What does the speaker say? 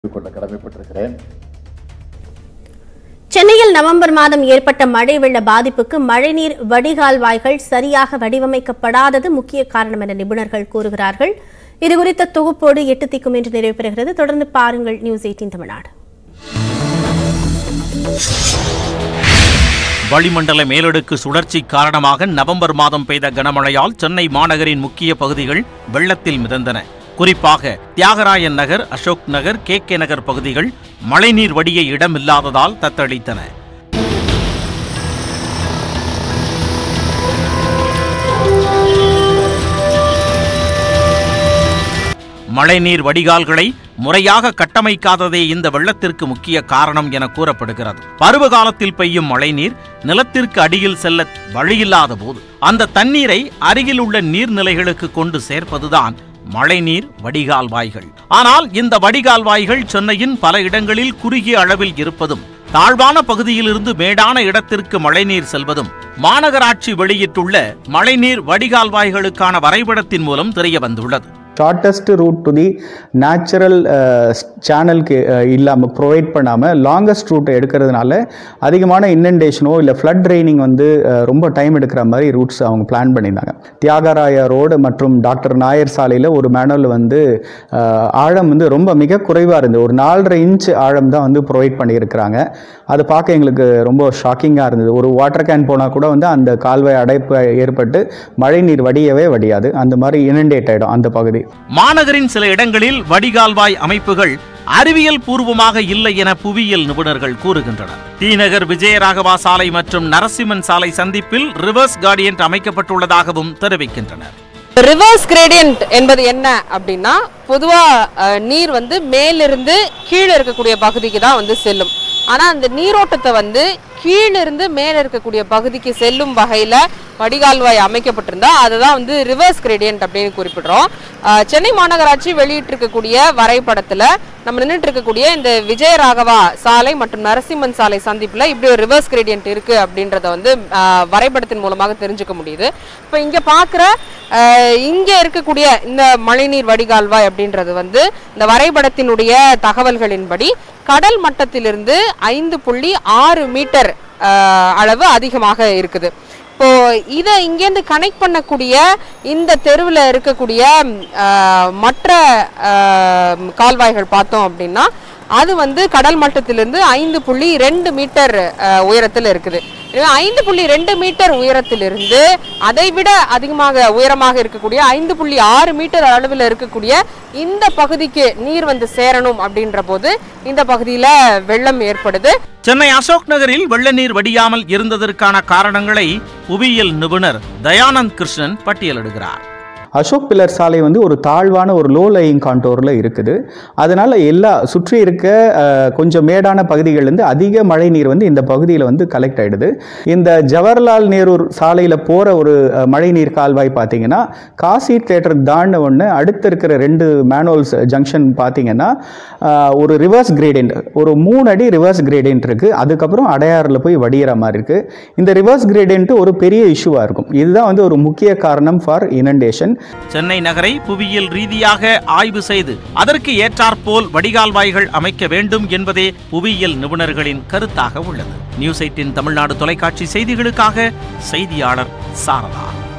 கொள்ள கடமைப்பட்டிருக்கிறேன் சென்னையில் நவம்பர் மாதம் ஏற்பட்ட மழை வெள்ள பாதிப்புக்கு மழைநீர் வடிகால்வாய்கள் சரியாக வடிவமைக்கப்படாதது முக்கிய காரணம் என நிபுணர்கள் கூறுகிறார்கள் இதுகுறித்த தொகுப்போடு எட்டு திக்கும் என்று நிறைவு பெறுகிறது தொடர்ந்து பாருங்கள் நியூஸ் எயிட்டீன் தமிழ்நாடு வளிமண்டல மேலடுக்கு சுழற்சி காரணமாக நவம்பர் மாதம் பெய்த கனமழையால் சென்னை மாநகரின் முக்கிய பகுதிகள் வெள்ளத்தில் மிதந்தன குறிப்பாக தியாகராயன் நகர் அசோக் நகர் கே கே நகர் பகுதிகள் மழைநீர் வடிய இடமில்லாததால் தத்தளித்தன மழைநீர் வடிகால்களை முறையாக கட்டமைக்காததே இந்த வெள்ளத்திற்கு முக்கிய காரணம் என கூறப்படுகிறது பருவ காலத்தில் பெய்யும் மழைநீர் நிலத்திற்கு அடியில் செல்ல வழியில்லாத போது அந்த தண்ணீரை அருகில் உள்ள நீர்நிலைகளுக்கு கொண்டு சேர்ப்பதுதான் மழைநீர் வடிகால்வாய்கள் ஆனால் இந்த வடிகால்வாய்கள் சென்னையின் பல இடங்களில் குறுகிய அளவில் இருப்பதும் தாழ்வான பகுதியிலிருந்து மேடான இடத்திற்கு மழைநீர் செல்வதும் மாநகராட்சி வெளியிட்டுள்ள மழைநீர் வடிகால்வாய்களுக்கான வரைபடத்தின் மூலம் தெரிய வந்துள்ளது shortest route to the natural சேனலுக்கு இல்லாமல் ப்ரொவைட் பண்ணாமல் லாங்கஸ்ட் ரூட்டை எடுக்கிறதுனால அதிகமான இன்னண்டேஷனோ இல்லை ஃப்ளட் ட்ரைனிங் வந்து அஹ், ரொம்ப டைம் எடுக்கிற மாதிரி ரூட்ஸ் அவங்க பிளான் பண்ணியிருந்தாங்க தியாகராய ரோடு மற்றும் டாக்டர் நாயர் சாலையில் ஒரு மேனுவல் வந்து அஹ், ஆழம் வந்து ரொம்ப மிக குறைவாக இருந்தது ஒரு நாலரை இன்ச் ஆழம் தான் வந்து ப்ரொவைட் பண்ணியிருக்கிறாங்க அது பார்க்க எங்களுக்கு ரொம்ப ஷாக்கிங்காக இருந்தது ஒரு வாட்டர் கேன் போனால் கூட வந்து அந்த கால்வாய் அடைப்பு ஏற்பட்டு மழைநீர் வடியவே வடியாது அந்த மாதிரி இனண்டேட் ஆகிடும் அந்த பகுதி மாநகரின் சில இடங்களில் வடிகால்வாய் அமைப்புகள் அறிவியல் பூர்வமாக இல்லை என புவியியல் நிபுணர்கள் கூறுகின்றனர் தீநகர் விஜயராகவா சாலை மற்றும் நரசிம்மன் சாலை சந்திப்பில் ரிவர்ஸ் கார்டியன்ட் அமைக்கப்பட்டுள்ளதாகவும் தெரிவிக்கின்றனர் ரிவர்ஸ் கிரேடியன்ட் என்பது என்ன அப்படின்னா பொதுவா அஹ், நீர் வந்து மேலிருந்து கீழே இருக்கக்கூடிய பகுதிக்கு தான் வந்து செல்லும் ஆனா அந்த நீரோட்டத்தை வந்து கீழிருந்து மேல இருக்கக்கூடிய பகுதிக்கு செல்லும் வகையில வடிகால்வாய் அமைக்கப்பட்டிருந்தா அதுதான் வந்து ரிவர்ஸ் கிரேடியன்ட் அப்படின்னு குறிப்பிடுறோம் அஹ், சென்னை மாநகராட்சி வெளியிட்டிருக்கக்கூடிய வரைபடத்துல நம்ம நின்றுட்டு இருக்கக்கூடிய இந்த விஜயராகவா சாலை மற்றும் நரசிம்மன் சாலை சந்திப்புல இப்படி ஒரு ரிவர்ஸ் கிரேடியன்ட் இருக்கு அப்படின்றத வந்து அஹ், வரைபடத்தின் மூலமாக தெரிஞ்சுக்க முடியுது இப்போ இங்க பாக்குற அஹ், இங்க இருக்கக்கூடிய இந்த மழைநீர் வடிகால்வாய் அப்படின்றது வந்து இந்த வரைபடத்தினுடைய தகவல்களின்படி கடல் மட்டத்திலிருந்து ஐந்து புள்ளி ஆறு மீட்டர் அஹ், அளவு அதிகமாக இருக்குது இப்போ இதை இங்கேருந்து கனெக்ட் பண்ணக்கூடிய இந்த தெருவில் இருக்கக்கூடிய அஹ், மற்ற அஹ், கால்வாய்கள் பார்த்தோம் அப்படின்னா அது வந்து கடல் மட்டத்திலிருந்து ஐந்து புள்ளி ரெண்டு மீட்டர் அஹ், உயரத்தில் இருக்குது எனவே ஐந்து புள்ளி ரெண்டு மீட்டர் உயரத்திலிருந்து அதை விட அதிகமாக உயரமாக இருக்கக்கூடிய ஐந்து புள்ளி ஆறு மீட்டர் அளவில் இருக்கக்கூடிய இந்த பகுதிக்கு நீர் வந்து சேரணும் அப்படின்ற போது இந்த பகுதியில் வெள்ளம் ஏற்படுது சென்னை அசோக் நகரில் வெள்ள நீர் வடியாமல் இருந்ததற்கான காரணங்களை புவியியல் நிபுணர் தயானந்த் கிருஷ்ணன் பட்டியலிடுகிறார் அசோக் பில்லர் சாலை வந்து ஒரு தாழ்வான ஒரு லோ லையிங் கான்டோரில் இருக்குது அதனால் எல்லா சுற்றி இருக்க அஹ், கொஞ்சம் மேடான பகுதிகள்லேருந்து அதிக மழை நீர் வந்து இந்த பகுதியில் வந்து கலெக்ட் ஆகிடுது இந்த ஜவஹர்லால் நேரு சாலையில் போகிற ஒரு அஹ், மழை நீர் கால்வாய் பார்த்தீங்கன்னா காசி தேட்டர் தாண்ட ஒன்று அடுத்து இருக்கிற ரெண்டு மேனுவல்ஸ் ஜங்ஷன் பார்த்தீங்கன்னா அஹ், ஒரு ரிவர்ஸ் கிரேடியன்ட் ஒரு மூணு அடி ரிவர்ஸ் கிரேடியன்ட் இருக்குது அதுக்கப்புறம் அடையாறில் போய் வடிகிற மாதிரி இருக்குது இந்த ரிவர்ஸ் கிரேடியன்ட் ஒரு பெரிய இஷ்யூவாக இருக்கும் இதுதான் வந்து ஒரு முக்கிய காரணம் ஃபார் இனண்டேஷன் சென்னை நகரை புவியியல் ரீதியாக ஆய்வு செய்து அதற்கு ஏற்றாற்போல் வடிகால்வாய்கள் அமைக்க வேண்டும் என்பதே புவியியல் நிபுணர்களின் கருத்தாக உள்ளது நியூஸ் எயிட்டின் தமிழ்நாடு தொலைக்காட்சி செய்திகளுக்காக செய்தியாளர் சாரதா